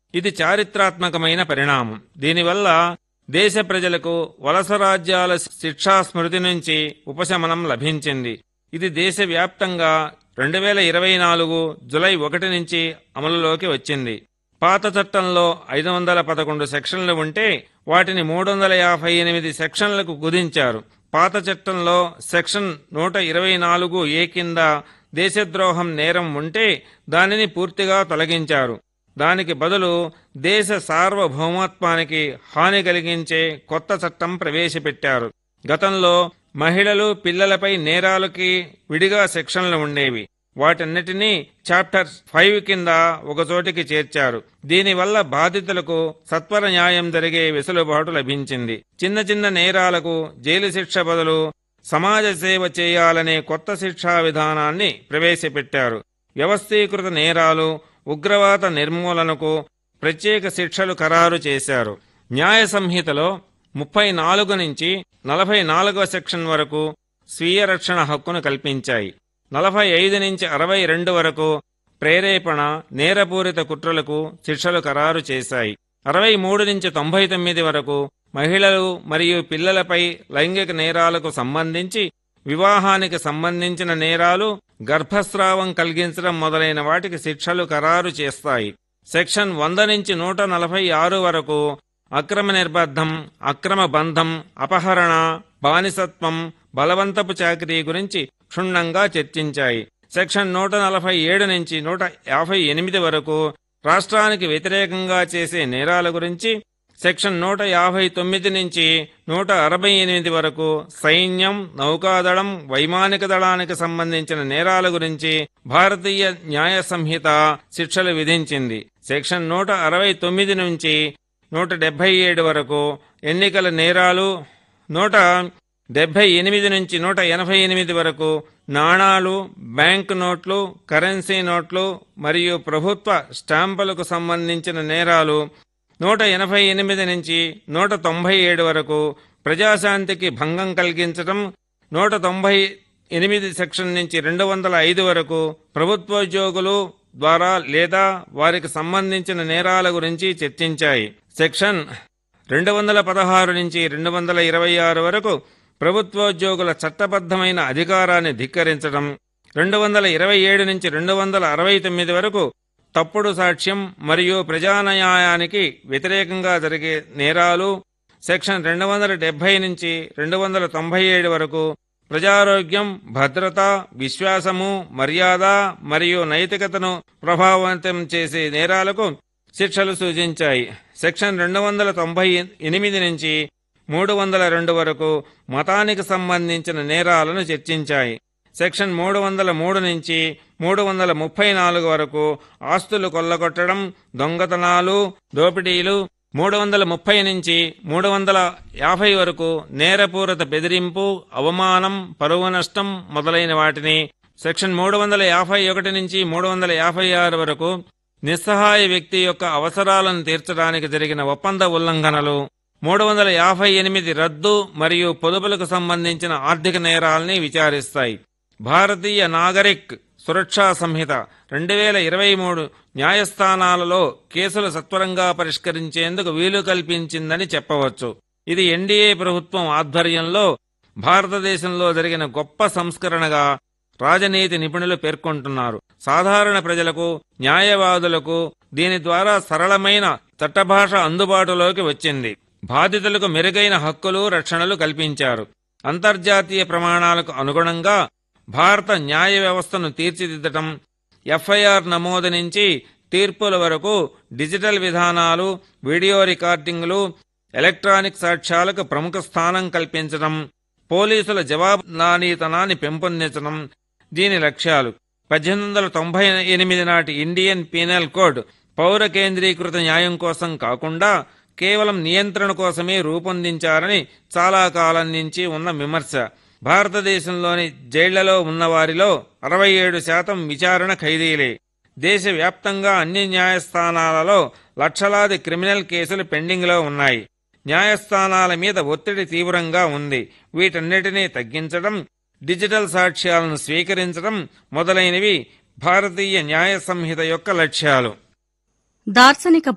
ఇది చారిత్రాత్మకమైన పరిణామం దీనివల్ల దేశ ప్రజలకు వలస రాజ్యాల శిక్షా స్మృతి నుంచి ఉపశమనం లభించింది ఇది దేశవ్యాప్తంగా రెండు వేల ఇరవై నాలుగు జులై ఒకటి నుంచి అమలులోకి వచ్చింది పాత చట్టంలో ఐదు వందల పదకొండు సెక్షన్లు ఉంటే వాటిని మూడు వందల యాభై ఎనిమిది సెక్షన్లకు కుదించారు పాత చట్టంలో సెక్షన్ నూట ఇరవై నాలుగు ఏ కింద దేశద్రోహం నేరం ఉంటే దానిని పూర్తిగా తొలగించారు దానికి బదులు దేశ సార్వభౌమత్వానికి హాని కలిగించే కొత్త చట్టం ప్రవేశపెట్టారు గతంలో మహిళలు పిల్లలపై నేరాలకి విడిగా సెక్షన్లు ఉండేవి వాటన్నిటినీ చాప్టర్ ఫైవ్ కింద ఒకచోటికి చేర్చారు దీనివల్ల బాధితులకు సత్వర న్యాయం జరిగే వెసులుబాటు లభించింది చిన్న చిన్న నేరాలకు జైలు శిక్ష బదులు సమాజ సేవ చేయాలనే కొత్త శిక్షా విధానాన్ని ప్రవేశపెట్టారు వ్యవస్థీకృత నేరాలు ఉగ్రవాద నిర్మూలనకు ప్రత్యేక శిక్షలు ఖరారు చేశారు న్యాయ సంహితలో ముప్పై నాలుగు నుంచి నలభై నాలుగవ సెక్షన్ వరకు స్వీయ రక్షణ హక్కును కల్పించాయి నలభై ఐదు నుంచి అరవై రెండు వరకు ప్రేరేపణ నేరపూరిత కుట్రలకు శిక్షలు ఖరారు చేశాయి అరవై మూడు నుంచి తొంభై తొమ్మిది వరకు మహిళలు మరియు పిల్లలపై లైంగిక నేరాలకు సంబంధించి వివాహానికి సంబంధించిన నేరాలు గర్భస్రావం కలిగించడం మొదలైన వాటికి శిక్షలు ఖరారు చేస్తాయి సెక్షన్ వంద నుంచి నూట నలభై ఆరు వరకు అక్రమ నిర్బద్ధం అక్రమ బంధం అపహరణ బానిసత్వం బలవంతపు చాకరీ గురించి క్షుణ్ణంగా చర్చించాయి సెక్షన్ నూట నలభై ఏడు నుంచి నూట యాభై ఎనిమిది వరకు రాష్ట్రానికి వ్యతిరేకంగా చేసే నేరాల గురించి సెక్షన్ నూట యాభై తొమ్మిది నుంచి నూట అరవై ఎనిమిది వరకు సైన్యం నౌకాదళం వైమానిక దళానికి సంబంధించిన నేరాల గురించి భారతీయ న్యాయ సంహిత శిక్షలు విధించింది సెక్షన్ నూట అరవై తొమ్మిది నుంచి నూట డెబ్బై ఏడు వరకు ఎన్నికల నేరాలు నూట డెబ్బై ఎనిమిది నుంచి నూట ఎనభై ఎనిమిది వరకు నాణాలు బ్యాంక్ నోట్లు కరెన్సీ నోట్లు మరియు ప్రభుత్వ స్టాంపులకు సంబంధించిన నేరాలు నూట ఎనభై ఎనిమిది నుంచి నూట తొంభై ఏడు వరకు ప్రజాశాంతికి భంగం కలిగించడం నూట తొంభై ఎనిమిది సెక్షన్ నుంచి రెండు వందల ఐదు వరకు ప్రభుత్వోద్యోగులు ద్వారా లేదా వారికి సంబంధించిన నేరాల గురించి చర్చించాయి సెక్షన్ రెండు వందల పదహారు నుంచి రెండు వందల ఇరవై ఆరు వరకు ప్రభుత్వోద్యోగుల చట్టబద్ధమైన అధికారాన్ని ధిక్కరించడం రెండు వందల ఇరవై ఏడు నుంచి రెండు వందల అరవై తొమ్మిది వరకు తప్పుడు సాక్ష్యం మరియు ప్రజాన్యాయానికి వ్యతిరేకంగా జరిగే నేరాలు సెక్షన్ రెండు వందల డెబ్బై నుంచి రెండు వందల తొంభై ఏడు వరకు ప్రజారోగ్యం భద్రత విశ్వాసము మర్యాద మరియు నైతికతను ప్రభావితం చేసే నేరాలకు శిక్షలు సూచించాయి సెక్షన్ రెండు వందల తొంభై ఎనిమిది నుంచి మూడు వందల రెండు వరకు మతానికి సంబంధించిన నేరాలను చర్చించాయి సెక్షన్ మూడు వందల మూడు నుంచి మూడు వందల ముప్పై నాలుగు వరకు ఆస్తులు కొల్లగొట్టడం దొంగతనాలు దోపిడీలు మూడు వందల ముప్పై నుంచి మూడు వందల యాభై వరకు నేరపూరిత బెదిరింపు అవమానం పరువు నష్టం మొదలైన వాటిని సెక్షన్ మూడు వందల యాభై ఒకటి నుంచి మూడు వందల యాభై ఆరు వరకు నిస్సహాయ వ్యక్తి యొక్క అవసరాలను తీర్చడానికి జరిగిన ఒప్పంద ఉల్లంఘనలు మూడు వందల యాభై ఎనిమిది రద్దు మరియు పొదుపులకు సంబంధించిన ఆర్థిక నేరాల్ని విచారిస్తాయి భారతీయ నాగరిక్ సురక్షా సంహిత రెండు వేల ఇరవై మూడు న్యాయస్థానాలలో కేసులు సత్వరంగా పరిష్కరించేందుకు వీలు కల్పించిందని చెప్పవచ్చు ఇది ఎన్డీఏ ప్రభుత్వం ఆధ్వర్యంలో భారతదేశంలో జరిగిన గొప్ప సంస్కరణగా రాజనీతి నిపుణులు పేర్కొంటున్నారు సాధారణ ప్రజలకు న్యాయవాదులకు దీని ద్వారా సరళమైన చట్టభాష అందుబాటులోకి వచ్చింది బాధితులకు మెరుగైన హక్కులు రక్షణలు కల్పించారు అంతర్జాతీయ ప్రమాణాలకు అనుగుణంగా భారత న్యాయ వ్యవస్థను తీర్చిదిద్దటం ఎఫ్ఐఆర్ నమోదు నుంచి తీర్పుల వరకు డిజిటల్ విధానాలు వీడియో రికార్డింగ్లు ఎలక్ట్రానిక్ సాక్ష్యాలకు ప్రముఖ స్థానం కల్పించడం పోలీసుల జవాబుదారీతనాన్ని పెంపొందించడం దీని లక్ష్యాలు పద్దెనిమిది వందల తొంభై ఎనిమిది నాటి ఇండియన్ పీనల్ కోడ్ పౌర కేంద్రీకృత న్యాయం కోసం కాకుండా కేవలం నియంత్రణ కోసమే రూపొందించారని చాలా కాలం నుంచి ఉన్న విమర్శ భారతదేశంలోని జైళ్లలో ఉన్నవారిలో అరవై ఏడు శాతం విచారణ ఖైదీలే దేశవ్యాప్తంగా అన్ని న్యాయస్థానాలలో లక్షలాది క్రిమినల్ కేసులు పెండింగ్లో ఉన్నాయి న్యాయస్థానాల మీద ఒత్తిడి తీవ్రంగా ఉంది వీటన్నిటినీ తగ్గించడం డిజిటల్ సాక్ష్యాలను స్వీకరించడం మొదలైనవి భారతీయ న్యాయ సంహిత యొక్క లక్ష్యాలు దార్శనిక